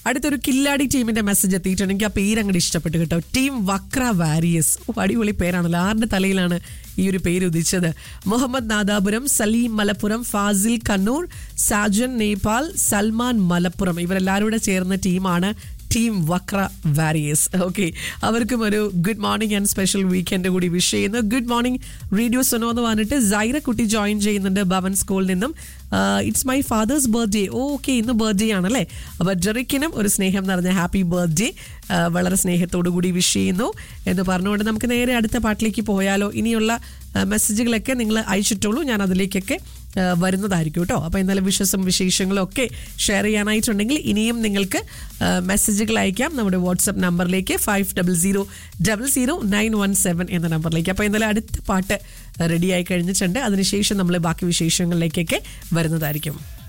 അടുത്തൊരു കില്ലാടി ടീമിന്റെ മെസ്സേജ് എത്തിയിട്ടുണ്ട് എനിക്ക് ആ പേര് അങ്ങോട്ട് ഇഷ്ടപ്പെട്ടു കേട്ടോ ടീം വക്ര വാരിയസ് ഓ അടിപൊളി പേരാണല്ലോ ആരുടെ തലയിലാണ് ഈ ഒരു പേര് ഉദിച്ചത് മുഹമ്മദ് നാദാപുരം സലീം മലപ്പുറം ഫാസിൽ കണ്ണൂർ സാജൻ നേപ്പാൾ സൽമാൻ മലപ്പുറം ഇവരെല്ലാവരും കൂടെ ചേർന്ന ടീമാണ് ടീം വക്ര വാരിയേഴ്സ് ഓക്കെ അവർക്കും ഒരു good morning and special weekend കൂടി വിഷ് ചെയ്യുന്നു ഗുഡ് മോർണിംഗ് റേഡിയോ സൊനോ എന്ന് പറഞ്ഞിട്ട് സൈറ കുട്ടി ജോയിൻ ചെയ്യുന്നുണ്ട് ഭവൻ സ്കൂളിൽ നിന്നും it's my father's birthday okay ഇന്ന് ബർത്ത്ഡേ ആണല്ലേ അപ്പോൾ ജെറിക്കിനും ഒരു സ്നേഹം നിറഞ്ഞ ഹാപ്പി ബർത്ത്ഡേ വളരെ സ്നേഹത്തോടു കൂടി വിഷ് ചെയ്യുന്നു എന്ന് പറഞ്ഞുകൊണ്ട് നമുക്ക് നേരെ അടുത്ത പാട്ടിലേക്ക് പോയാലോ ഇനിയുള്ള ആ, മെസ്സേജുകളൊക്കെ നിങ്ങൾ അയച്ചിട്ടുള്ളൂ ഞാൻ അതിലേക്കൊക്കെ ആ, വരുന്നതായിരിക്കും കേട്ടോ അപ്പോൾ ഇന്നലെ വിശ്വസം വിശേഷങ്ങളും ഒക്കെ ഷെയർ ചെയ്യാനായിട്ടുണ്ടെങ്കിൽ ഇനിയും നിങ്ങൾക്ക് ആ, മെസ്സേജുകൾ അയക്കാം നമ്മുടെ വാട്സപ്പ് നമ്പറിലേക്ക് five double zero double zero nine one seven എന്ന നമ്പറിലേക്ക് അപ്പോൾ ഇന്നലെ അടുത്ത പാട്ട് റെഡിയായി കഴിഞ്ഞിട്ടുണ്ട് അതിനുശേഷം നമ്മൾ ബാക്കി വിശേഷങ്ങളിലേക്കൊക്കെ വരുന്നതായിരിക്കും